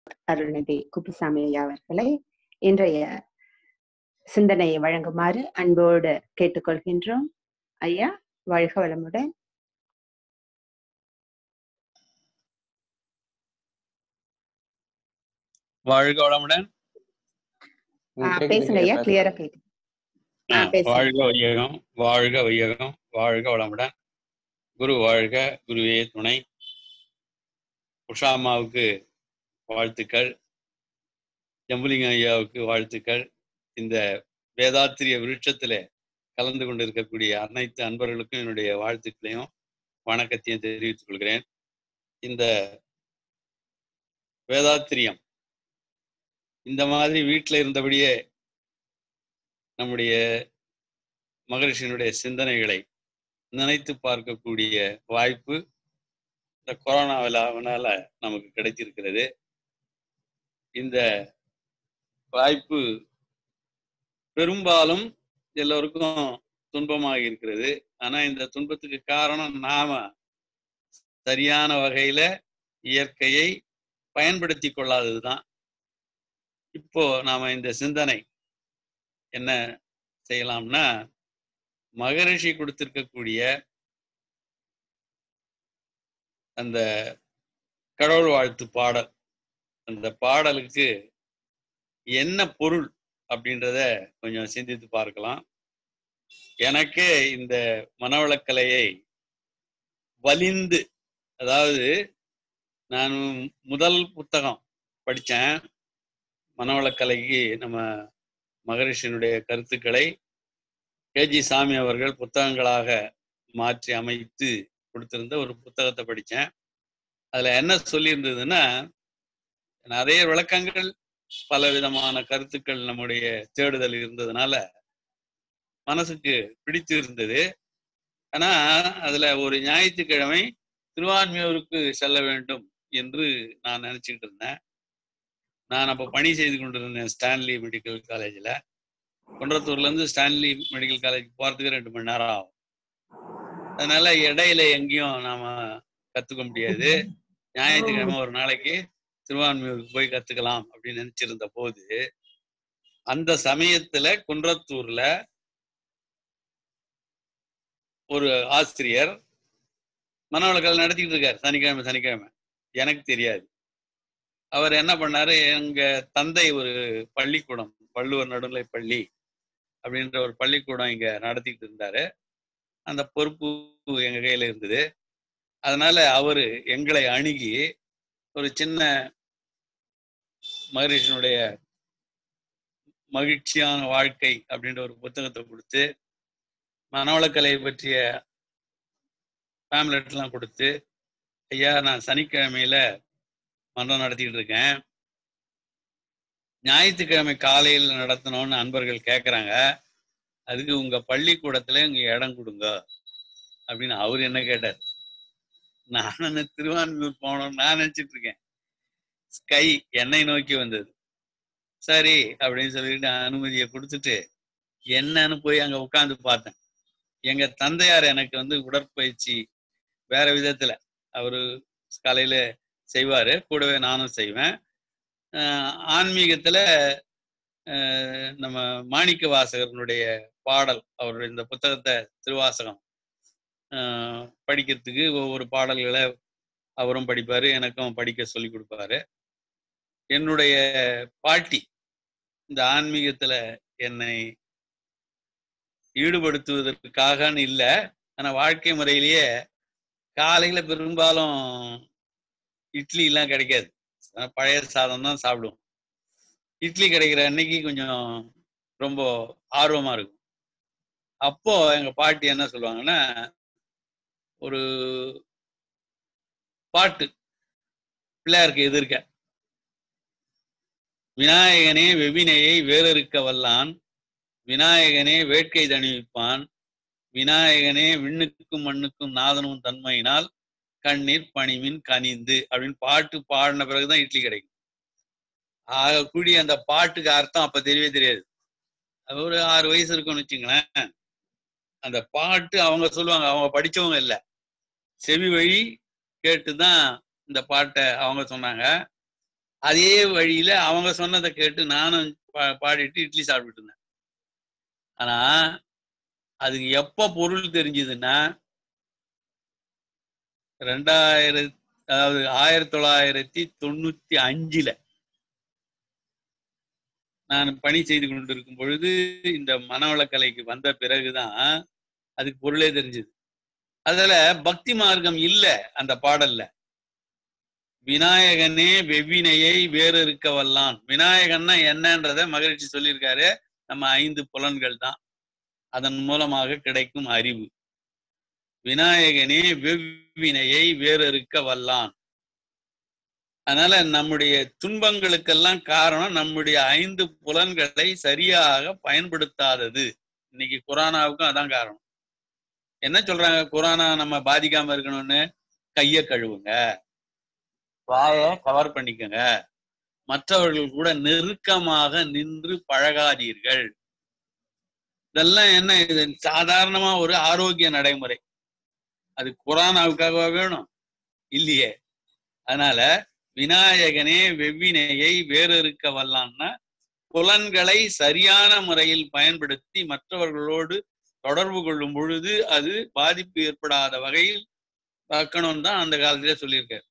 அருள்நிதி குப்புசாமி ஐயா அவர்களை இன்றைய சிந்தனையை வழங்குமாறு அன்போடு கேட்டுக்கொள்கின்றோம் ஐயா வாழ்க வளமுடன் வாழ்க வளமுடன் ஆ, பேசுங்க ஐயா கிளியரா கேட்டு ஆ, ஆ, பேசுங்க. வாழ்க வையகம் வாழ்க வையகம் வாழ்க வளமுடன் குரு வாழ்க குருவே துணை உஷாமாவுக்கு வாழ்த்துக்கள் ஜம்புலிங்க ஐயாவுக்கு வாழ்த்துக்கள் இந்த வேதாத்திரிய விருட்சத்துல கலந்து கொண்டிருக்கக்கூடிய அனைத்து அன்பர்களுக்கும் என்னுடைய வாழ்த்துக்களையும் வணக்கத்தையும் தெரிவித்துக் கொள்கிறேன் இந்த வேதாத்திரியம் இந்த மாதிரி வீட்டில் இருந்தபடியே நம்முடைய மகரிஷியினுடைய சிந்தனைகளை நினைத்து பார்க்கக்கூடிய வாய்ப்பு இந்த கொரோனாவினால நமக்கு கிடைத்திருக்கிறது இந்த வாய்ப்பு பெரும்பாலும் எல்லோருக்கும் துன்பமாக இருக்கிறது ஆனா இந்த துன்பத்துக்கு காரணம் நாம சரியான வகையில இயற்கையை பயன்படுத்தி கொள்ளாததுதான் இப்போ நாம இந்த சிந்தனை என்ன செய்யலாம்னா மகரிஷி கொடுத்திருக்கக்கூடிய அந்த கடவுள் வாழ்த்து பாடல் அந்த பாடலுக்கு என்ன பொருள் அப்படின்றத கொஞ்சம் சிந்தித்து பார்க்கலாம் எனக்கே இந்த மனவளக்கலையை வலிந்து அதாவது நான் முதல் புத்தகம் படித்தேன் மனவளக்கலைக்கு நம்ம மகரிஷியினுடைய கருத்துக்களை கேஜி சாமி அவர்கள் புத்தகங்களாக மாற்றி அமைத்து கொடுத்திருந்த ஒரு புத்தகத்தை படித்தேன் அதில் என்ன சொல்லியிருந்ததுன்னா நிறைய விளக்கங்கள் பல விதமான கருத்துக்கள் நம்முடைய தேடுதல் இருந்ததுனால மனசுக்கு பிடித்து இருந்தது ஆனா அதுல ஒரு ஞாயிற்றுக்கிழமை திருவான்மியூருக்கு செல்ல வேண்டும் என்று நான் நினைச்சுக்கிட்டு இருந்தேன் நான் அப்போ பணி செய்து கொண்டிருந்தேன் ஸ்டான்லி மெடிக்கல் காலேஜில் குன்றத்தூர்ல இருந்து ஸ்டான்லி மெடிக்கல் காலேஜ் போறதுக்கு ரெண்டு மணி நேரம் ஆகும் அதனால இடையில எங்கேயும் நாம கத்துக்க முடியாது ஞாயிற்றுக்கிழமை ஒரு நாளைக்கு திருவான்மியூருக்கு போய் கத்துக்கலாம் அப்படின்னு நினைச்சிருந்த போது அந்த சமயத்துல குன்றத்தூர்ல ஒரு ஆசிரியர் மனவளக்கல் நடத்திக்கிட்டு இருக்கார் சனிக்கிழமை சனிக்கிழமை எனக்கு தெரியாது அவர் என்ன பண்ணாரு எங்க தந்தை ஒரு பள்ளிக்கூடம் வள்ளுவர் நடுநிலை பள்ளி அப்படின்ற ஒரு பள்ளிக்கூடம் இங்க நடத்திக்கிட்டு இருந்தாரு அந்த பொறுப்பு எங்க கையில இருந்தது அதனால அவரு எங்களை அணுகி ஒரு சின்ன மகரிஷனுடைய மகிழ்ச்சியான வாழ்க்கை அப்படின்ற ஒரு புத்தகத்தை கொடுத்து மனவளக்கலை பற்றிய பேம்லெட்லாம் கொடுத்து ஐயா நான் சனிக்கிழமையில மன்றம் நடத்திட்டு இருக்கேன் ஞாயிற்றுக்கிழமை காலையில் நடத்தணும்னு அன்பர்கள் கேட்குறாங்க அதுக்கு உங்க பள்ளிக்கூடத்துல இங்க இடம் கொடுங்க அப்படின்னு அவர் என்ன கேட்டார் நான் திருவான்மூர் போனோம் நான் நினைச்சிட்டு இருக்கேன் ஸ்கை என்னை நோக்கி வந்தது சரி அப்படின்னு சொல்லிட்டு அனுமதியை கொடுத்துட்டு என்னன்னு போய் அங்க உட்காந்து பார்த்தேன் எங்க தந்தையார் எனக்கு வந்து உடற்பயிற்சி வேற விதத்துல அவரு காலையில செய்வாரு கூடவே நானும் செய்வேன் ஆஹ் ஆன்மீகத்துல ஆஹ் நம்ம மாணிக்க வாசகர்களுடைய பாடல் அவருடைய இந்த புத்தகத்தை திருவாசகம் ஆஹ் படிக்கிறதுக்கு ஒவ்வொரு பாடல்களை அவரும் படிப்பாரு எனக்கும் படிக்க சொல்லி கொடுப்பாரு என்னுடைய பாட்டி இந்த ஆன்மீகத்துல என்னை ஈடுபடுத்துவதற்காகன்னு இல்லை ஆனா வாழ்க்கை முறையிலேயே காலையில பெரும்பாலும் இட்லி எல்லாம் கிடைக்காது அஹ் பழைய சாதம் தான் சாப்பிடுவோம் இட்லி கிடைக்கிற அன்னைக்கு கொஞ்சம் ரொம்ப ஆர்வமா இருக்கும் அப்போ எங்க பாட்டி என்ன சொல்லுவாங்கன்னா ஒரு பாட்டு பிள்ளையாருக்கு எதிர்க்க விநாயகனே வெவினையை வேறறுக்க வல்லான் விநாயகனே வேட்கை தணிவிப்பான் விநாயகனே விண்ணுக்கும் மண்ணுக்கும் நாதனும் தன்மையினால் கண்ணீர் பணிமின் கனிந்து அப்படின்னு பாட்டு பாடின பிறகுதான் இட்லி கிடைக்கும் ஆகக்கூடிய அந்த பாட்டுக்கு அர்த்தம் அப்ப தெரியவே தெரியாது அது ஒரு ஆறு வயசு இருக்கும்னு வச்சுங்களேன் அந்த பாட்டு அவங்க சொல்லுவாங்க அவங்க படிச்சவங்க இல்லை செவி வழி கேட்டுதான் இந்த பாட்டை அவங்க சொன்னாங்க அதே வழியில அவங்க சொன்னதை கேட்டு நானும் பா- பாடிட்டு இட்லி சாப்பிட்டுட்டு இருந்தேன் ஆனா அதுக்கு எப்ப பொருள் தெரிஞ்சதுன்னா ரெண்டாயிரத்தி அதாவது ஆயிரத்தி தொள்ளாயிரத்தி தொண்ணூத்தி அஞ்சுல நான் பணி செய்து கொண்டிருக்கும் பொழுது இந்த மனவளக்கலைக்கு வந்த பிறகுதான் அதுக்கு பொருளே தெரிஞ்சது அதுல பக்தி மார்க்கம் இல்ல அந்த பாடல்ல விநாயகனே வெவ்வினையை வேறு இருக்க வல்லான் விநாயகன்னா என்னன்றத மகிழ்ச்சி சொல்லியிருக்காரு நம்ம ஐந்து புலன்கள் தான் அதன் மூலமாக கிடைக்கும் அறிவு விநாயகனே வெவ்வினையை வேறறுக்க வல்லான் அதனால நம்முடைய துன்பங்களுக்கெல்லாம் காரணம் நம்முடைய ஐந்து புலன்களை சரியாக பயன்படுத்தாதது இன்னைக்கு குரானாவுக்கும் அதான் காரணம் என்ன சொல்றாங்க குரானா நம்ம பாதிக்காம இருக்கணும்னு கைய கழுவுங்க வாயை கவர் பண்ணிக்கங்க மற்றவர்கள் கூட நெருக்கமாக நின்று பழகாதீர்கள் இதெல்லாம் என்ன இது சாதாரணமா ஒரு ஆரோக்கிய நடைமுறை அது குரானாவுக்காக வேணும் இல்லையே அதனால விநாயகனே வெவ்வினையை வேறறுக்க வல்லான்னா புலன்களை சரியான முறையில் பயன்படுத்தி மற்றவர்களோடு தொடர்பு கொள்ளும் பொழுது அது பாதிப்பு ஏற்படாத வகையில் பார்க்கணும் தான் அந்த காலத்திலே சொல்லியிருக்காரு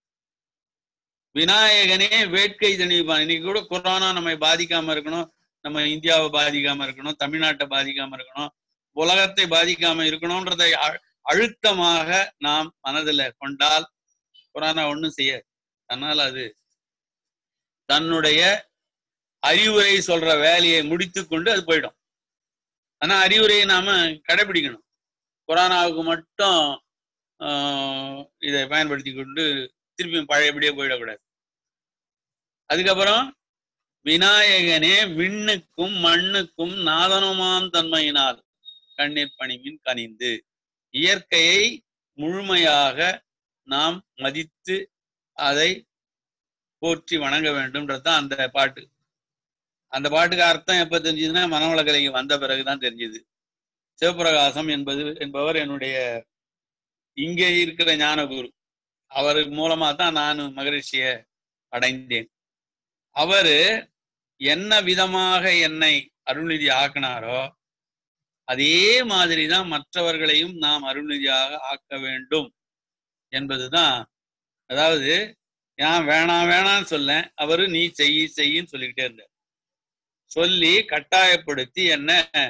விநாயகனே வேட்கை தணிப்பான் இன்னைக்கு கூட கொரோனா நம்மை பாதிக்காம இருக்கணும் நம்ம இந்தியாவை பாதிக்காம இருக்கணும் தமிழ்நாட்டை பாதிக்காம இருக்கணும் உலகத்தை பாதிக்காம இருக்கணும்ன்றதை அழு- அழுத்தமாக நாம் மனதுல கொண்டால் கொரோனா ஒண்ணும் செய்யாது அதனால அது தன்னுடைய அறிவுரை சொல்ற வேலையை முடித்து கொண்டு அது போயிடும் ஆனா அறிவுரையை நாம கடைபிடிக்கணும் கொரோனாவுக்கு மட்டும் ஆஹ், இதை பயன்படுத்தி கொண்டு திருப்பியும் பழையபடியே போயிடக்கூடாது அதுக்கப்புறம் விநாயகனே விண்ணுக்கும் மண்ணுக்கும் நாதனமாம் தன்மையினால் கண்ணீர் பணிமின் கனிந்து இயற்கையை முழுமையாக நாம் மதித்து அதை போற்றி வணங்க வேண்டும்ன்றதுதான் அந்த பாட்டு அந்த பாட்டுக்கு அர்த்தம் எப்ப தெரிஞ்சதுன்னா மனவளக்கலைக்கு வந்த பிறகுதான் தெரிஞ்சது சிவபிரகாசம் என்பது என்பவர் என்னுடைய இங்கே இருக்கிற ஞானகுரு அவர் மூலமா தான் நான் மகிழ்ச்சியை அடைந்தேன் அவரு என்ன விதமாக என்னை அருள்நிதி ஆக்கினாரோ அதே மாதிரிதான் மற்றவர்களையும் நாம் அருள்நிதியாக ஆக்க வேண்டும் என்பதுதான் அதாவது நான் வேணாம் வேணாம்னு சொல்லேன் அவரு நீ செய் செய்யின்னு சொல்லிக்கிட்டே இருந்தார் சொல்லி கட்டாயப்படுத்தி என்ன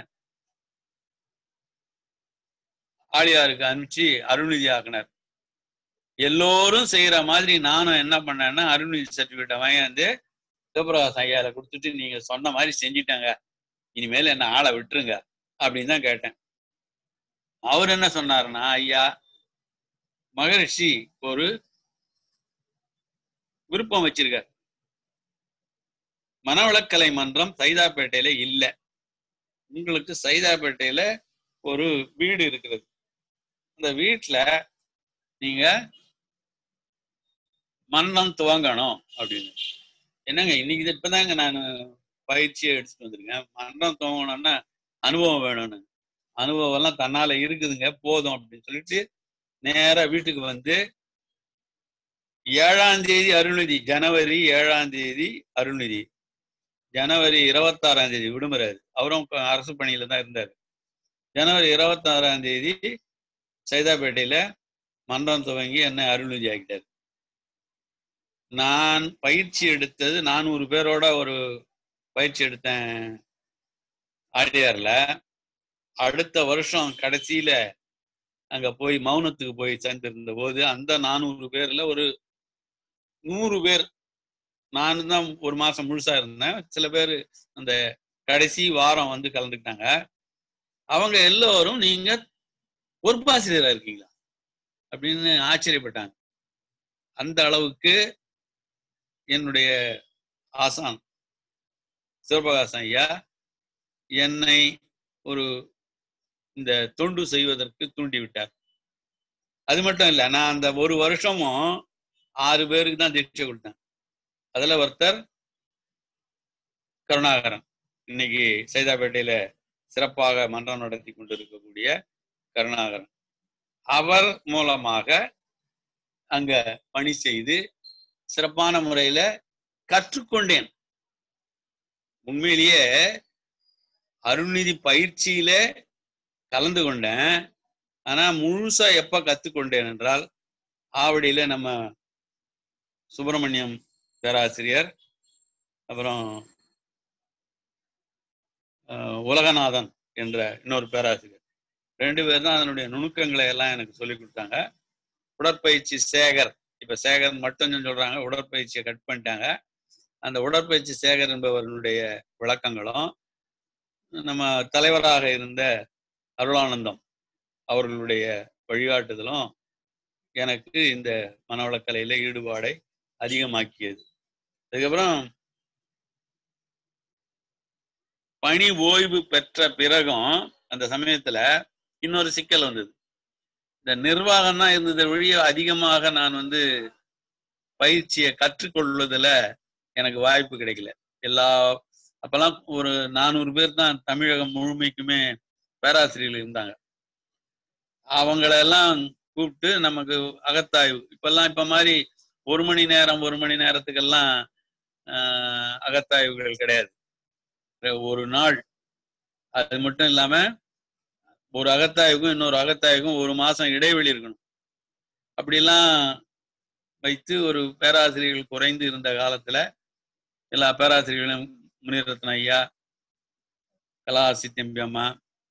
ஆழியாருக்கு அனுப்பிச்சு அருள்நிதி ஆக்கினார் எல்லோரும் செய்யற மாதிரி நானும் என்ன பண்ணேன்னா அருள்நிதி சர்டிபிகேட்டை வாங்கியாந்து சிவபிரகாசம் ஐயால கொடுத்துட்டு நீங்க சொன்ன மாதிரி செஞ்சிட்டாங்க இனிமேல் என்ன ஆளை விட்டுருங்க அப்படின்னு தான் கேட்டேன் அவர் என்ன சொன்னாருன்னா ஐயா மகரிஷி ஒரு விருப்பம் வச்சிருக்கார் மனவளக்கலை மன்றம் சைதாப்பேட்டையில இல்ல உங்களுக்கு சைதாப்பேட்டையில ஒரு வீடு இருக்கிறது அந்த வீட்டுல நீங்க மன்றம் துவங்கணும் அப்படின்னு என்னங்க இன்னைக்கு இது இப்பதாங்க நான் பயிற்சியை எடுத்துட்டு வந்திருக்கேன் மன்றம் துவங்கணும்னா அனுபவம் வேணும்னு அனுபவம் எல்லாம் தன்னால இருக்குதுங்க போதும் அப்படின்னு சொல்லிட்டு நேரா வீட்டுக்கு வந்து ஏழாம் தேதி அருள்நிதி ஜனவரி ஏழாம் தேதி அருள்நிதி ஜனவரி இருபத்தாறாம் தேதி விடுமுறை அது. அவரும் இப்ப அரசு பணியில தான் இருந்தார் ஜனவரி இருபத்தாறாம் தேதி சைதாப்பேட்டையில மன்றம் துவங்கி என்ன அருள்நிதி ஆக்கிட்டார் நான் பயிற்சி எடுத்தது நானூறு பேரோட ஒரு பயிற்சி எடுத்தேன் ஆடியார்ல அடுத்த வருஷம் கடைசியில அங்க போய் மௌனத்துக்கு போய் சேர்ந்திருந்த போது அந்த நானூறு பேர்ல ஒரு நூறு பேர் நான் தான் ஒரு மாசம் முழுசா இருந்தேன் சில பேர் அந்த கடைசி வாரம் வந்து கலந்துக்கிட்டாங்க அவங்க எல்லோரும் நீங்க பொறுப்பாசிரியரா இருக்கீங்களா அப்படின்னு ஆச்சரியப்பட்டாங்க அந்த அளவுக்கு என்னுடைய ஆசான் சிவபிரகாசம் ஐயா என்னை ஒரு இந்த தொண்டு செய்வதற்கு தூண்டி விட்டார் அது மட்டும் இல்ல நான் அந்த ஒரு வருஷமும் ஆறு பேருக்கு தான் தீட்சை கொடுத்தேன் அதுல ஒருத்தர் கருணாகரன் இன்னைக்கு சைதாப்பேட்டையில சிறப்பாக மன்றம் நடத்தி கொண்டிருக்கக்கூடிய கருணாகரன் அவர் மூலமாக அங்க பணி செய்து சிறப்பான முறையில கற்றுக்கொண்டேன் உண்மையிலேயே அருள்நிதி பயிற்சியில கலந்து கொண்டேன் ஆனா முழுசா எப்ப கத்துக்கொண்டேன் என்றால் ஆவடியில நம்ம சுப்பிரமணியம் பேராசிரியர் அப்புறம் அஹ், உலகநாதன் என்ற இன்னொரு பேராசிரியர் ரெண்டு பேர் தான் அதனுடைய நுணுக்கங்களை எல்லாம் எனக்கு சொல்லி கொடுத்தாங்க உடற்பயிற்சி சேகர் இப்ப சேகர் மட்டும் சொல்றாங்க உடற்பயிற்சியை கட் பண்ணிட்டாங்க அந்த உடற்பயிற்சி சேகர் என்பவர்களுடைய விளக்கங்களும் நம்ம தலைவராக இருந்த அருளானந்தம் அவர்களுடைய வழிகாட்டுதலும் எனக்கு இந்த மனவளக்கலையில ஈடுபாடை அதிகமாக்கியது அதுக்கப்புறம் பணி ஓய்வு பெற்ற பிறகும் அந்த சமயத்துல இன்னொரு சிக்கல் வந்தது இந்த நிர்வாகம் தான் இருந்தது வழிய அதிகமாக நான் வந்து பயிற்சியை கற்றுக்கொள்வதில் எனக்கு வாய்ப்பு கிடைக்கல எல்லா அப்பெல்லாம் ஒரு நானூறு பேர் தான் தமிழகம் முழுமைக்குமே பேராசிரியர்கள் இருந்தாங்க அவங்களெல்லாம் கூப்பிட்டு நமக்கு அகத்தாய்வு இப்பெல்லாம் இப்ப மாதிரி ஒரு மணி நேரம் ஒரு மணி நேரத்துக்கெல்லாம் ஆஹ், அகத்தாய்வுகள் கிடையாது ஒரு நாள் அது மட்டும் இல்லாம ஒரு அகத்தாய்வுக்கும் இன்னொரு அகத்தாய்வுக்கும் ஒரு மாசம் இடைவெளி இருக்கணும் அப்படிலாம் வைத்து ஒரு பேராசிரியர்கள் குறைந்து இருந்த காலத்துல எல்லா பேராசிரியர்களும் முனிரத்ன ஐயா கலாசி தம்பி அம்மா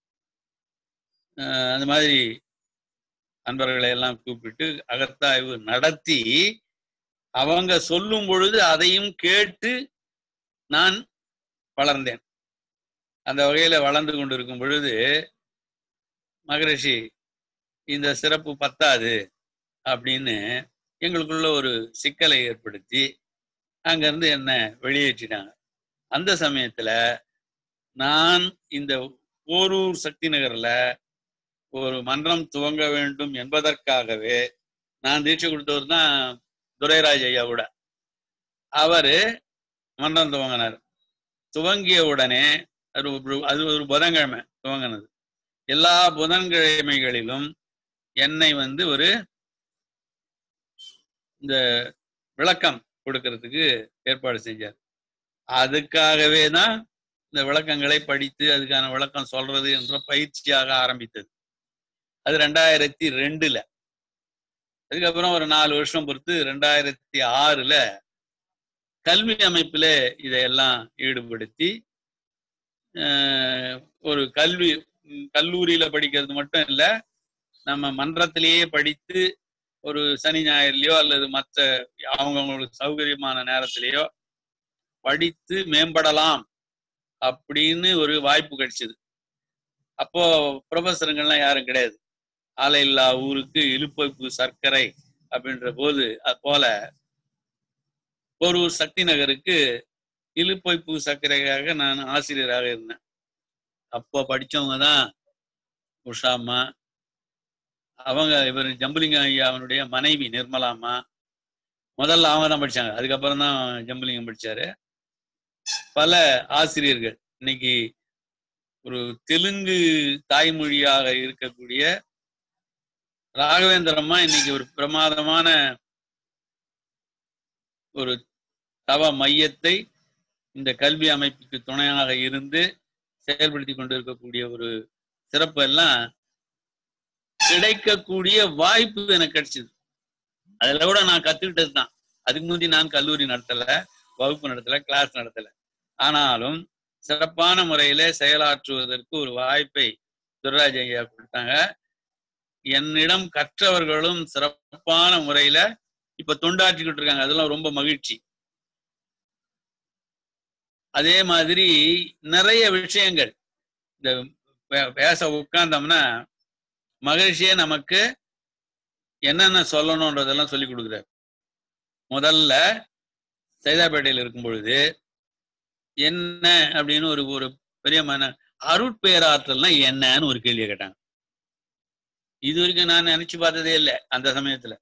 அஹ் அந்த மாதிரி அன்பர்களை எல்லாம் கூப்பிட்டு அகத்தாய்வு நடத்தி அவங்க சொல்லும் பொழுது அதையும் கேட்டு நான் வளர்ந்தேன் அந்த வகையில வளர்ந்து கொண்டிருக்கும் பொழுது மகரிஷி இந்த சிறப்பு பத்தாது அப்படின்னு எங்களுக்குள்ள ஒரு சிக்கலை ஏற்படுத்தி அங்கிருந்து என்ன வெளியேற்றினாங்க அந்த சமயத்துல நான் இந்த போரூர் சக்தி நகர்ல ஒரு மன்றம் துவங்க வேண்டும் என்பதற்காகவே நான் தீட்சை கொடுத்தவர் தான் துரைராஜ் ஐயா கூட அவரு மன்றம் துவங்கினார் துவங்கிய உடனே அது ஒரு- அது ஒரு புதன்கிழமை துவங்கினது எல்லா புதன்கிழமைகளிலும் என்னை வந்து ஒரு இந்த விளக்கம் கொடுக்கறதுக்கு ஏற்பாடு செஞ்சார் அதுக்காகவே தான் இந்த விளக்கங்களை படித்து அதுக்கான விளக்கம் சொல்றது என்ற பயிற்சியாக ஆரம்பித்தது அது ரெண்டாயிரத்தி ரெண்டுல அதுக்கப்புறம் ஒரு நாலு வருஷம் பொறுத்து ரெண்டாயிரத்தி ஆறுல கல்வி அமைப்புல இதையெல்லாம் ஈடுபடுத்தி அஹ், ஒரு கல்வி ம், கல்லூரியில படிக்கிறது மட்டும் இல்ல நம்ம மன்றத்திலேயே படித்து ஒரு சனி ஞாயிறுலயோ அல்லது மற்ற அவங்கவுங்களுக்கு சௌகரியமான நேரத்திலேயோ படித்து மேம்படலாம் அப்படின்னு ஒரு வாய்ப்பு கிடைச்சது அப்போ ப்ரொஃபஸருங்கள்லாம் யாரும் கிடையாது ஆலை இல்லா ஊருக்கு இழுப்பைப்பு சர்க்கரை அப்படின்ற போது அது போல ஒரு சக்தி நகருக்கு இழுப்பைப்பு சர்க்கரைக்காக நான் ஆசிரியராக இருந்தேன் அப்போ படிச்சவங்க தான் உஷாம்மா அவங்க இவர் ஜம்புலிங்கம் ஐயா அவனுடைய மனைவி நிர்மலாம்மா முதல்ல அவங்க தான் படிச்சாங்க அதுக்கப்புறம் தான் ஜம்புலிங்கம் படிச்சாரு பல ஆசிரியர்கள் இன்னைக்கு ஒரு தெலுங்கு தாய்மொழியாக இருக்கக்கூடிய ராகவேந்திரம்மா இன்னைக்கு ஒரு பிரமாதமான ஒரு தவ மையத்தை இந்த கல்வி அமைப்புக்கு துணையாக இருந்து செயல்படுத்தி கொண்டிருக்கக்கூடிய ஒரு சிறப்பு எல்லாம் கிடைக்கக்கூடிய வாய்ப்பு எனக்கு கிடைச்சது அதுல கூட நான் கத்துக்கிட்டது தான் அதுக்கு முந்தி நான் கல்லூரி நடத்தல வகுப்பு நடத்தல கிளாஸ் நடத்தல ஆனாலும் சிறப்பான முறையில செயலாற்றுவதற்கு ஒரு வாய்ப்பை துர்ராஜ் ஐயா கொடுத்தாங்க என்னிடம் கற்றவர்களும் சிறப்பான முறையில இப்ப தொண்டாற்றிக்கிட்டு இருக்காங்க அதெல்லாம் ரொம்ப மகிழ்ச்சி அதே மாதிரி நிறைய விஷயங்கள் இந்த பே- பேச உட்கார்ந்தோம்னா மகிழ்ச்சியே நமக்கு என்னென்ன சொல்லணுன்றதெல்லாம் சொல்லி கொடுக்குறாரு முதல்ல சைதாப்பேட்டையில் இருக்கும் பொழுது என்ன அப்படின்னு ஒரு ஒரு பெரிய மன அருட்பேராற்றல்னா என்னன்னு ஒரு கேள்வியை கேட்டாங்க இது வரைக்கும் நான் நினைச்சு பார்த்ததே இல்லை அந்த சமயத்துல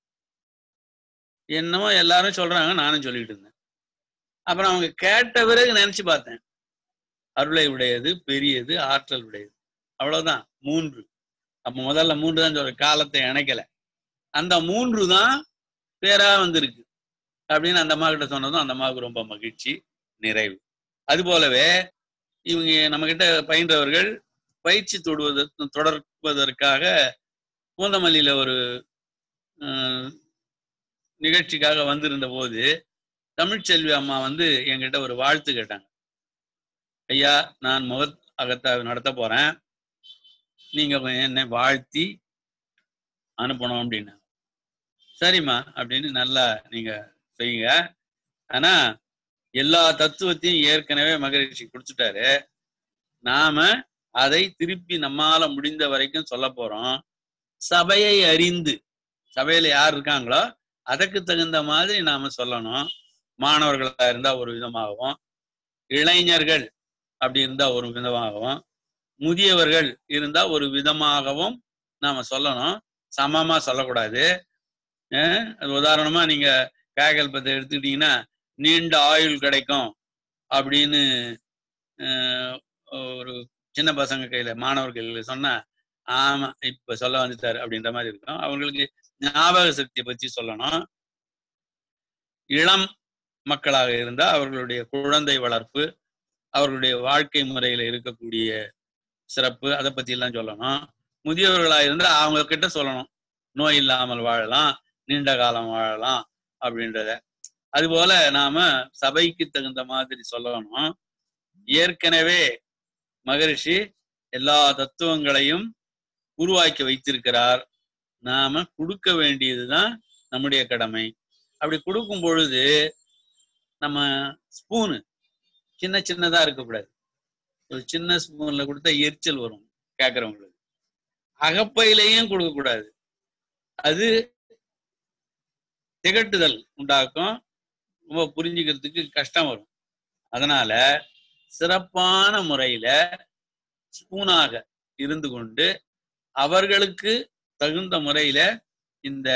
என்னமோ எல்லாரும் சொல்றாங்க நானும் சொல்லிட்டு இருந்தேன் அப்புறம் அவங்க கேட்ட பிறகு நினைச்சு பார்த்தேன் அருளை உடையது பெரியது ஆற்றல் உடையது அவ்வளவுதான் மூன்று அப்ப முதல்ல மூன்று தான் சொல்ற காலத்தை இணைக்கல அந்த மூன்று தான் பேரா வந்திருக்கு அப்படின்னு அந்த அம்மா கிட்ட சொன்னதும் அந்த அம்மாவுக்கு ரொம்ப மகிழ்ச்சி நிறைவு அது போலவே இவங்க நம்ம கிட்ட பயின்றவர்கள் பயிற்சி தொடுவது தொடர்வதற்காக பூந்தமல்லியில ஒரு அஹ், நிகழ்ச்சிக்காக வந்திருந்த போது தமிழ்ச்செல்வி அம்மா வந்து என்கிட்ட ஒரு வாழ்த்து கேட்டாங்க ஐயா நான் முக அகத்தை நடத்த போறேன் நீங்க கொஞ்சம் என்னை வாழ்த்தி அனுப்பணும் அப்படின்னா சரிம்மா அப்படின்னு நல்லா நீங்க செய்யுங்க ஆனா எல்லா தத்துவத்தையும் ஏற்கனவே மகரிஷி கொடுத்துட்டாரு நாம அதை திருப்பி நம்மால முடிந்த வரைக்கும் சொல்ல போறோம் சபையை அறிந்து சபையில யார் இருக்காங்களோ அதற்கு தகுந்த மாதிரி நாம சொல்லணும் மாணவர்களா இருந்தா ஒரு விதமாகவும் இளைஞர்கள் அப்படி இருந்தா ஒரு விதமாகவும் முதியவர்கள் இருந்தா ஒரு விதமாகவும் நாம சொல்லணும் சமமா சொல்லக்கூடாது அஹ் அது உதாரணமா நீங்க காயகல்பத்தை எடுத்துக்கிட்டீங்கன்னா நீண்ட ஆயுள் கிடைக்கும் அப்படின்னு அஹ், ஒரு சின்ன பசங்க கையில மாணவர் கையில சொன்னா ஆமா இப்ப சொல்ல வந்துட்டாரு அப்படின்ற மாதிரி இருக்கும் அவங்களுக்கு ஞாபக சக்தியை பத்தி சொல்லணும் இளம் மக்களாக இருந்தா அவர்களுடைய குழந்தை வளர்ப்பு அவர்களுடைய வாழ்க்கை முறையில இருக்கக்கூடிய சிறப்பு அதை பத்தி எல்லாம் சொல்லணும் முதியவர்களா இருந்தா அவங்க கிட்ட சொல்லணும் நோய் இல்லாமல் வாழலாம் நீண்ட காலம் வாழலாம் அப்படின்றத அதுபோல நாம சபைக்கு தகுந்த மாதிரி சொல்லணும் ஏற்கனவே மகரிஷி எல்லா தத்துவங்களையும் உருவாக்கி வைத்திருக்கிறார் நாம கொடுக்க வேண்டியதுதான் நம்முடைய கடமை அப்படி கொடுக்கும் பொழுது நம்ம ஸ்பூனு சின்ன சின்னதா இருக்கக்கூடாது ஒரு சின்ன ஸ்பூன்ல கொடுத்தா எரிச்சல் வரும் கேட்கறவங்களுக்கு அகப்பையிலையும் கொடுக்க கூடாது அது திகட்டுதல் உண்டாக்கும் ரொம்ப புரிஞ்சுக்கிறதுக்கு கஷ்டம் வரும் அதனால சிறப்பான முறையில ஸ்பூனாக இருந்து கொண்டு அவர்களுக்கு தகுந்த முறையில இந்த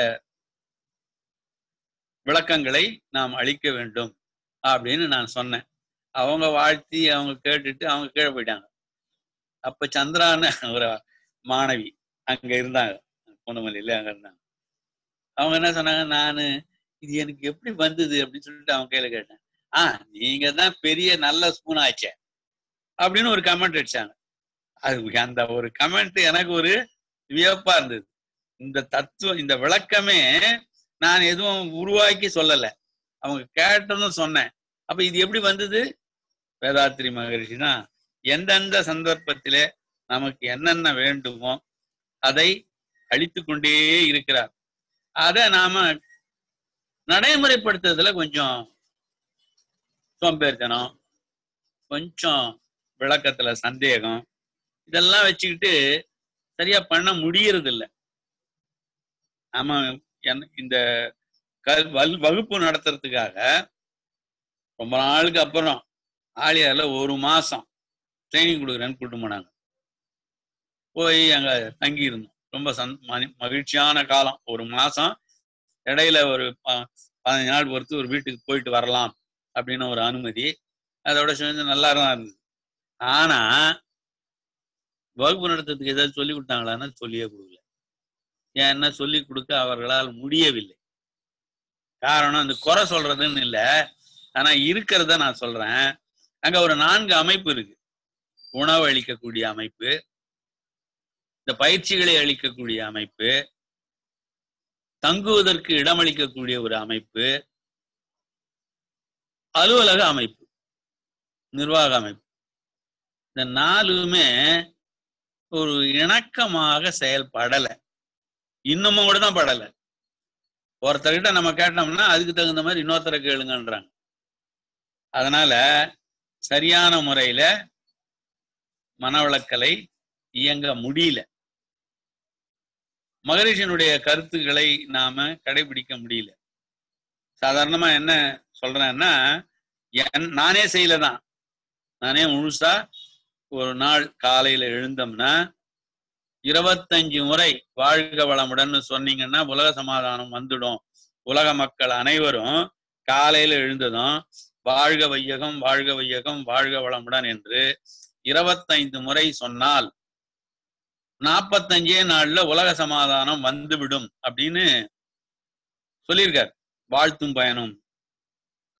விளக்கங்களை நாம் அளிக்க வேண்டும் அப்படின்னு நான் சொன்னேன் அவங்க வாழ்த்தி அவங்க கேட்டுட்டு அவங்க கீழே போயிட்டாங்க அப்ப சந்திரான்னு ஒரு மாணவி அங்க இருந்தாங்க பூந்தமல்லியில அங்க இருந்தாங்க அவங்க என்ன சொன்னாங்க நானு இது எனக்கு எப்படி வந்தது அப்படின்னு சொல்லிட்டு அவங்க கையில கேட்டேன் ஆ நீங்க தான் பெரிய நல்ல ஸ்பூன் ஆச்சே அப்படின்னு ஒரு கமெண்ட் அடிச்சாங்க அது அந்த ஒரு கமெண்ட் எனக்கு ஒரு வியப்பா இருந்தது இந்த தத்துவம் இந்த விளக்கமே நான் எதுவும் உருவாக்கி சொல்லல அவங்க கேட்டதும் சொன்னேன் அப்ப இது எப்படி வந்தது வேதாத்திரி மகரிஷி தான் எந்தெந்த சந்தர்ப்பத்திலே நமக்கு என்னென்ன வேண்டுமோ அதை அழித்து கொண்டே இருக்கிறார் அதை நாம நடைமுறைப்படுத்துறதுல கொஞ்சம் சோம்பேறித்தனம் கொஞ்சம் விளக்கத்துல சந்தேகம் இதெல்லாம் வச்சுக்கிட்டு சரியா பண்ண முடியறது இல்ல நாம என்- இந்த க- வல் வகுப்பு நடத்துறதுக்காக ரொம்ப நாளுக்கு அப்புறம் ஆலியார்ல ஒரு மாசம் ட்ரைனிங் கொடுக்குறேன்னு கூட்டு போனாங்க போய் அங்க தங்கி இருந்தோம் ரொம்ப சந் மனி- மகிழ்ச்சியான காலம் ஒரு மாசம் இடையில ஒரு ப- பதினஞ்சு நாள் பொறுத்து ஒரு வீட்டுக்கு போயிட்டு வரலாம் அப்படின்னு ஒரு அனுமதி அதோட சேர்ந்து நல்லா தான் இருந்தது ஆனா வகுப்பு நடத்துறதுக்கு ஏதாவது சொல்லி கொடுத்தாங்களான்னா சொல்லியே கொடுக்கல ஏன்னா சொல்லி கொடுக்க அவர்களால் முடியவில்லை காரணம் இந்த குறை சொல்றதுன்னு இல்லை ஆனா இருக்கிறத நான் சொல்றேன் அங்க ஒரு நான்கு அமைப்பு இருக்கு உணவு அளிக்கக்கூடிய அமைப்பு இந்த பயிற்சிகளை அளிக்கக்கூடிய அமைப்பு தங்குவதற்கு இடமளிக்கக்கூடிய ஒரு அமைப்பு அலுவலக அமைப்பு நிர்வாக அமைப்பு இந்த நாலுமே ஒரு இணக்கமாக செயல்படல இன்னமும் கூட தான் படல ஒருத்தர்கிட்ட நம்ம கேட்டோம்னா அதுக்கு தகுந்த மாதிரி இன்னொருத்தரை கேளுங்கன்றாங்க அதனால சரியான முறையில மனவளக்கலை இயங்க முடியல மகரிஷினுடைய கருத்துக்களை நாம கடைபிடிக்க முடியல சாதாரணமா என்ன சொல்றேன்னா என்- நானே செய்யல தான் நானே முழுசா ஒரு நாள் காலையில எழுந்தோம்னா இருபத்தஞ்சு முறை வாழ்க வளமுடன் சொன்னீங்கன்னா உலக சமாதானம் வந்துடும் உலக மக்கள் அனைவரும் காலையில எழுந்ததும் வாழ்க வையகம் வாழ்க வையகம் வாழ்க வளமுடன் என்று இருபத்தைந்து முறை சொன்னால் நாற்பத்தஞ்சே நாள்ல உலக சமாதானம் வந்துவிடும் அப்படின்னு சொல்லியிருக்கார் வாழ்த்தும் பயணம்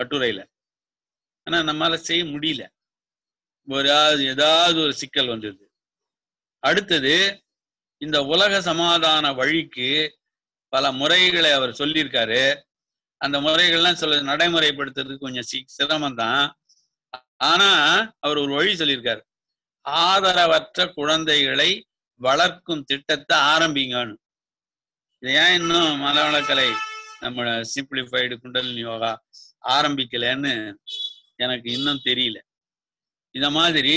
கட்டுரையில ஆனா நம்மால செய்ய முடியல ஒரு ஏதாவது- ஏதாவது ஒரு சிக்கல் வந்துடுது அடுத்தது இந்த உலக சமாதான வழிக்கு பல முறைகளை அவர் சொல்லியிருக்காரு அந்த முறைகள்லாம் சொல்ல நடைமுறைப்படுத்துறதுக்கு கொஞ்சம் சி சிரமம் தான் ஆனா அவர் ஒரு வழி சொல்லியிருக்காரு ஆதரவற்ற குழந்தைகளை வளர்க்கும் திட்டத்தை ஆரம்பிங்கன்னு இது ஏன் இன்னும் மலவளக்கலை நம்ம சிம்பிளிஃபைடு குண்டலினி யோகா ஆரம்பிக்கலைன்னு எனக்கு இன்னும் தெரியல இத மாதிரி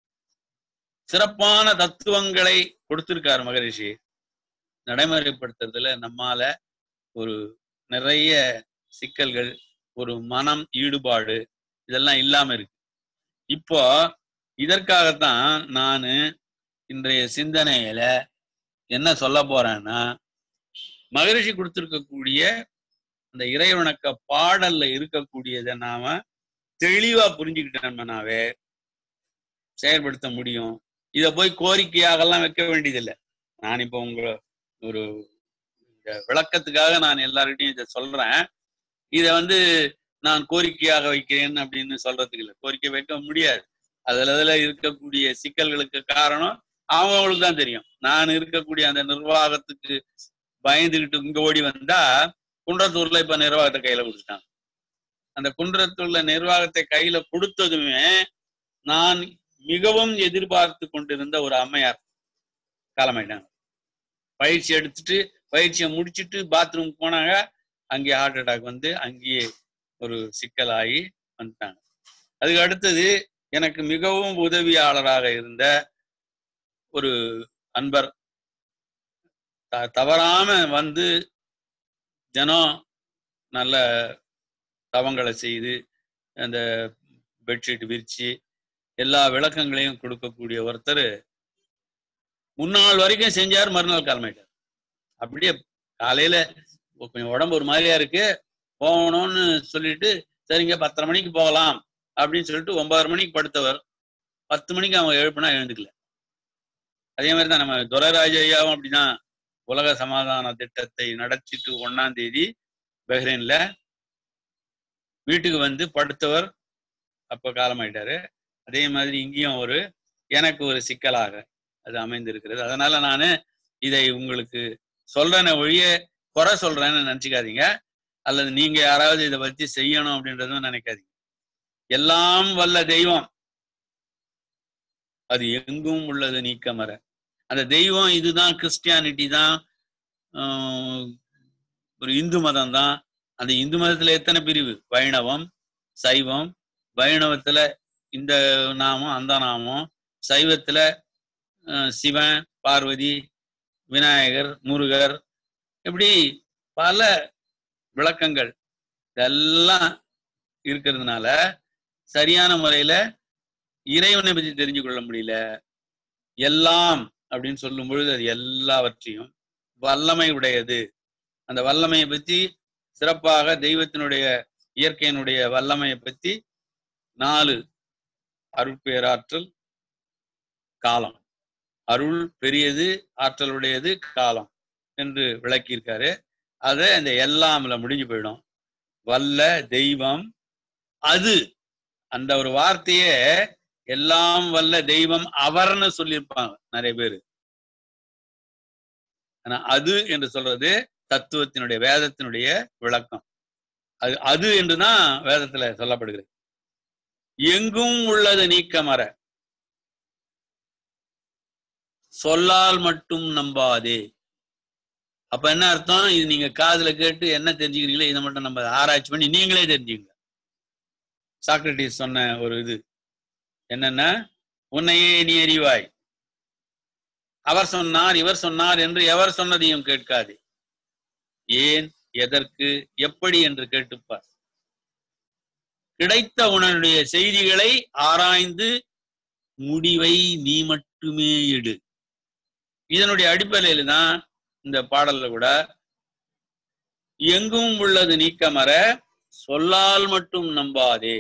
சிறப்பான தத்துவங்களை கொடுத்திருக்காரு மகரிஷி நடைமுறைப்படுத்துறதுல நம்மால ஒரு நிறைய சிக்கல்கள் ஒரு மனம் ஈடுபாடு இதெல்லாம் இல்லாம இருக்கு இப்போ இதற்காகத்தான் நான் இன்றைய சிந்தனையில என்ன சொல்ல போறேன்னா மகரிஷி கொடுத்திருக்கக்கூடிய அந்த இறைவணக்க பாடல்ல இருக்கக்கூடியதை நாம தெளிவா புரிஞ்சுக்கிட்டோம்னாவே செயல்படுத்த முடியும் இத போய் கோரிக்கையாகலாம் வைக்க வேண்டியதில்லை நான் இப்போ உங்க ஒரு இந்த விளக்கத்துக்காக நான் எல்லார்கிட்டையும் இதை சொல்றேன் இத வந்து நான் கோரிக்கையாக வைக்கிறேன் அப்படின்னு சொல்றதுக்கு இல்லை கோரிக்கை வைக்க முடியாது அதுல அதுல இருக்கக்கூடிய சிக்கல்களுக்கு காரணம் அவங்களுக்கு தான் தெரியும் நான் இருக்கக்கூடிய அந்த நிர்வாகத்துக்கு பயந்துகிட்டு இங்க ஓடி வந்தா குன்றத்தூர்ல இப்ப நிர்வாகத்தை கையில கொடுத்துட்டாங்க அந்த குன்றத்தூர்ல நிர்வாகத்தை கையில கொடுத்ததுமே நான் மிகவும் எதிர்பார்த்து கொண்டிருந்த ஒரு அம்மையார் காலமாயிட்டாங்க பயிற்சி எடுத்துட்டு பயிற்சியை முடிச்சிட்டு பாத்ரூம் போனாங்க அங்கேயே ஹார்ட் அட்டாக் வந்து அங்கேயே ஒரு சிக்கலாகி வந்துட்டாங்க அதுக்கு அடுத்தது எனக்கு மிகவும் உதவியாளராக இருந்த ஒரு அன்பர் த- தவறாம வந்து ஜனம் நல்ல தவங்களை செய்து அந்த பெட்ஷீட் விரிச்சு எல்லா விளக்கங்களையும் கொடுக்கக்கூடிய ஒருத்தர் முன்னாள் வரைக்கும் செஞ்சார் மறுநாள் கிளம்பிட்டார் அப்படியே காலையில கொஞ்சம் உடம்பு ஒரு மாதிரியா இருக்கு போகணும்னு சொல்லிட்டு சரிங்க பத்தரை மணிக்கு போகலாம் அப்படின்னு சொல்லிட்டு ஒன்பதரை மணிக்கு படுத்தவர் பத்து மணிக்கு அவங்க எழுப்புனா எழுந்துக்கல அதே மாதிரி தான் நம்ம துரைராஜ ஐயாவும் அப்படிதான் உலக சமாதான திட்டத்தை நடத்திட்டு ஒன்னாம் தேதி பஹ்ரைன்ல வீட்டுக்கு வந்து படுத்தவர் அப்ப காலமாயிட்டாரு அதே மாதிரி இங்கேயும் ஒரு எனக்கு ஒரு சிக்கலாக அது அமைந்திருக்கிறது அதனால நான் இதை உங்களுக்கு சொல்றேன ஒழிய குறை சொல்றேன்னு நினைச்சுக்காதீங்க அல்லது நீங்க யாராவது இதை பத்தி செய்யணும் அப்படின்றதும் நினைக்காதீங்க எல்லாம் வல்ல தெய்வம் அது எங்கும் உள்ளது நீக்கமர அந்த தெய்வம் இதுதான் கிறிஸ்டியானிட்டி தான் ஆஹ், ஒரு இந்து மதம் தான் அந்த இந்து மதத்துல எத்தனை பிரிவு வைணவம் சைவம் வைணவத்துல இந்த நாமம் அந்த நாமம் சைவத்துல அஹ், சிவன் பார்வதி விநாயகர் முருகர் இப்படி பல விளக்கங்கள் இதெல்லாம் இருக்கிறதுனால சரியான முறையில இறைவனை பத்தி தெரிஞ்சு கொள்ள முடியல எல்லாம் அப்படின்னு சொல்லும் பொழுது அது எல்லாவற்றையும் வல்லமை உடையது அந்த வல்லமையை பத்தி சிறப்பாக தெய்வத்தினுடைய இயற்கையினுடைய வல்லமையை பத்தி நாலு அருட்பேராற்றல் காலம் அருள் பெரியது ஆற்றலுடையது காலம் என்று விளக்கியிருக்காரு அதை அந்த எல்லாம்ல முடிஞ்சு போயிடும் வல்ல தெய்வம் அது அந்த ஒரு வார்த்தையே எல்லாம் வல்ல தெய்வம் அவர்னு சொல்லியிருப்பாங்க நிறைய பேரு ஆனா அது என்று சொல்றது தத்துவத்தினுடைய வேதத்தினுடைய விளக்கம் அது அது என்றுதான் வேதத்துல சொல்லப்படுகிறது எங்கும் உள்ளது நீக்கமர சொல்லால் மட்டும் நம்பாதே அப்ப என்ன அர்த்தம் இது நீங்க காதுல கேட்டு என்ன தெரிஞ்சுக்கிறீங்களோ இதை மட்டும் நம்ம ஆராய்ச்சி பண்ணி நீங்களே தெரிஞ்சுங்க சாக்ரட்டிஸ் சொன்ன ஒரு இது என்னன்னா உன்னையே நீ அறிவாய் அவர் சொன்னார் இவர் சொன்னார் என்று எவர் சொன்னதையும் கேட்காதே ஏன் எதற்கு எப்படி என்று கேட்டுப்பார் கிடைத்த உன்னுடைய செய்திகளை ஆராய்ந்து முடிவை நீ மட்டுமே எடு இதனுடைய அடிப்படையில தான் இந்த பாடல்ல கூட எங்கும் உள்ளது நீக்கமர சொல்லால் மட்டும் நம்பாதே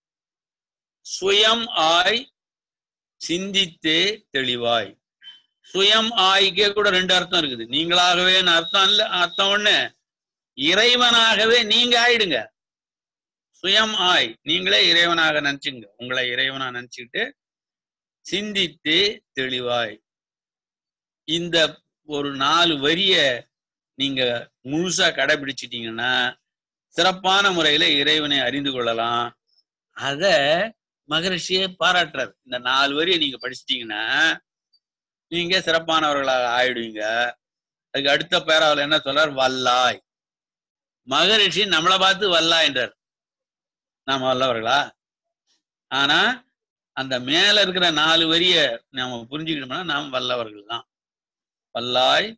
சுயம் ஆய் சிந்தித்தே தெளிவாய் சுயம் ஆய்க்கே கூட ரெண்டு அர்த்தம் இருக்குது நீங்களாகவே அர்த்தம் இல்ல அர்த்தம் ஒண்ணு இறைவனாகவே நீங்க ஆயிடுங்க சுயம் ஆய் நீங்களே இறைவனாக நினைச்சுங்க உங்களை இறைவனா நினைச்சுக்கிட்டு சிந்தித்து தெளிவாய் இந்த ஒரு நாலு வரிய நீங்க முழுசா கடைபிடிச்சிட்டீங்கன்னா சிறப்பான முறையில இறைவனை அறிந்து கொள்ளலாம் அத மகரிஷியே பாராட்டுறாரு இந்த நாலு வரியை நீங்க படிச்சிட்டீங்கன்னா நீங்க சிறப்பானவர்களாக ஆயிடுவீங்க அதுக்கு அடுத்த பேராவில் என்ன சொல்றார் வல்லாய் மகரிஷி நம்மளை பார்த்து வல்லாய் என்றார் நாம வல்லவர்களா ஆனா அந்த மேல இருக்கிற நாலு வரிய நாம புரிஞ்சுக்கிட்டோம்னா நாம் வல்லவர்கள் தான் வல்லாய்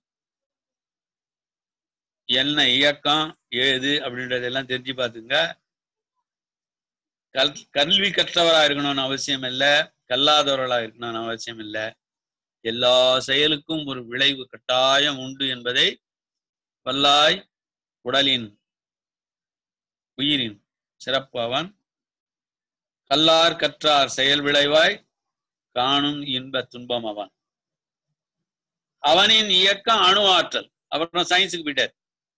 என்ன இயக்கம் ஏது அப்படின்றதெல்லாம் தெரிஞ்சு பார்த்துங்க கல் கல்வி கற்றவரா இருக்கணும்னு அவசியம் இல்லை கல்லாதவர்களா இருக்கணும்னு அவசியம் இல்லை எல்லா செயலுக்கும் ஒரு விளைவு கட்டாயம் உண்டு என்பதை வல்லாய் உடலின் உயிரின் சிறப்பு அவன் கல்லார் கற்றார் செயல் விளைவாய் காணும் இன்ப துன்பம் அவன் அவனின் இயக்கம் அணு ஆற்றல் அப்புறம் சயின்ஸுக்கு போயிட்டார்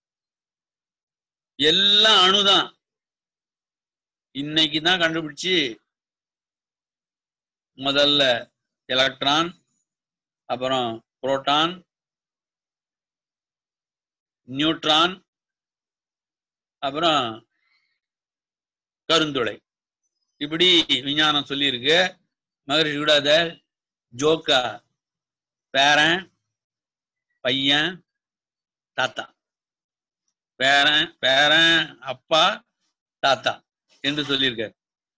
எல்லாம் அணுதான் இன்னைக்கு தான் கண்டுபிடிச்சு முதல்ல எலக்ட்ரான் அப்புறம் புரோட்டான் நியூட்ரான் அப்புறம் கருந்துளை இப்படி விஞ்ஞானம் சொல்லியிருக்கு மகரிஷி கூட அத ஜோக்கா பேரன் பையன் தாத்தா பேரன் பேரன் அப்பா தாத்தா என்று சொல்லியிருக்காரு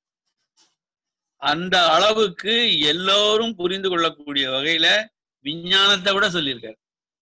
அந்த அளவுக்கு எல்லோரும் புரிந்து கொள்ளக்கூடிய வகையில விஞ்ஞானத்தை விட சொல்லியிருக்காரு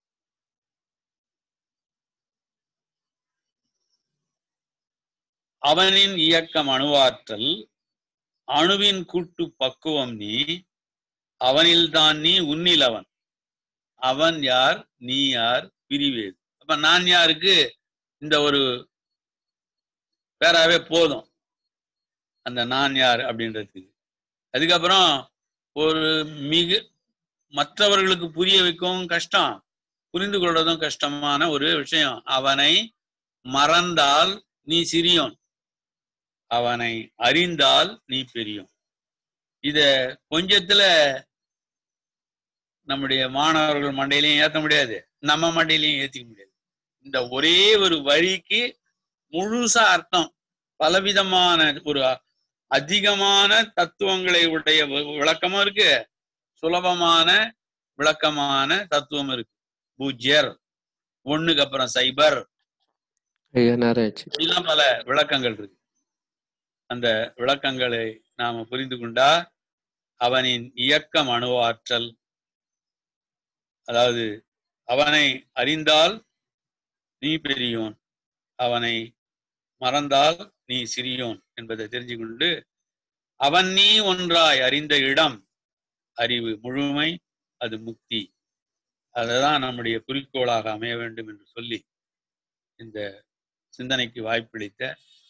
அவனின் இயக்கம் அணுவாற்றல் அணுவின் கூட்டு பக்குவம் நீ அவனில்தான் நீ உன்னில் அவன் அவன் யார் நீ யார் பிரிவேது அப்ப நான் யாருக்கு இந்த ஒரு பேராவே போதும் அந்த நான் யார் அப்படின்றதுக்கு அதுக்கப்புறம் ஒரு மிக மற்றவர்களுக்கு புரிய வைக்கவும் கஷ்டம் புரிந்து கொள்றதும் கஷ்டமான ஒரு விஷயம் அவனை மறந்தால் நீ சிறியோன் அவனை அறிந்தால் நீ பெரியோன் இத கொஞ்சத்துல நம்முடைய மாணவர்கள் மண்டையிலையும் ஏத்த முடியாது நம்ம மண்டையிலையும் ஏத்திக்க முடியாது இந்த ஒரே ஒரு வழிக்கு முழுசா அர்த்தம் பலவிதமான ஒரு அதிகமான தத்துவங்களை உடைய வி- விளக்கமும் இருக்கு சுலபமான விளக்கமான தத்துவம் இருக்கு பூஜ்யர் ஒண்ணுக்கு அப்புறம் சைபர் ஐயா நேரம் ஆச்சு இப்படிலாம் பல விளக்கங்கள் இருக்கு அந்த விளக்கங்களை நாம புரிந்து கொண்டா அவனின் இயக்கம் அணுவாற்றல் அதாவது அவனை அறிந்தால் நீ பெரியோன் அவனை மறந்தால் நீ சிறியோன் என்பதை தெரிஞ்சு கொண்டு அவன் நீ ஒன்றாய் அறிந்த இடம் அறிவு முழுமை அது முக்தி அதுதான் நம்முடைய குறிக்கோளாக அமைய வேண்டும் என்று சொல்லி இந்த சிந்தனைக்கு வாய்ப்பளித்த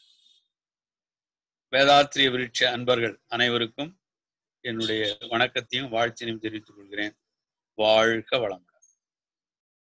வேதாத்திரிய விருட்ச அன்பர்கள் அனைவருக்கும் என்னுடைய வணக்கத்தையும் வாழ்த்தினையும் தெரிவித்துக் கொள்கிறேன் வாழ்க வளம்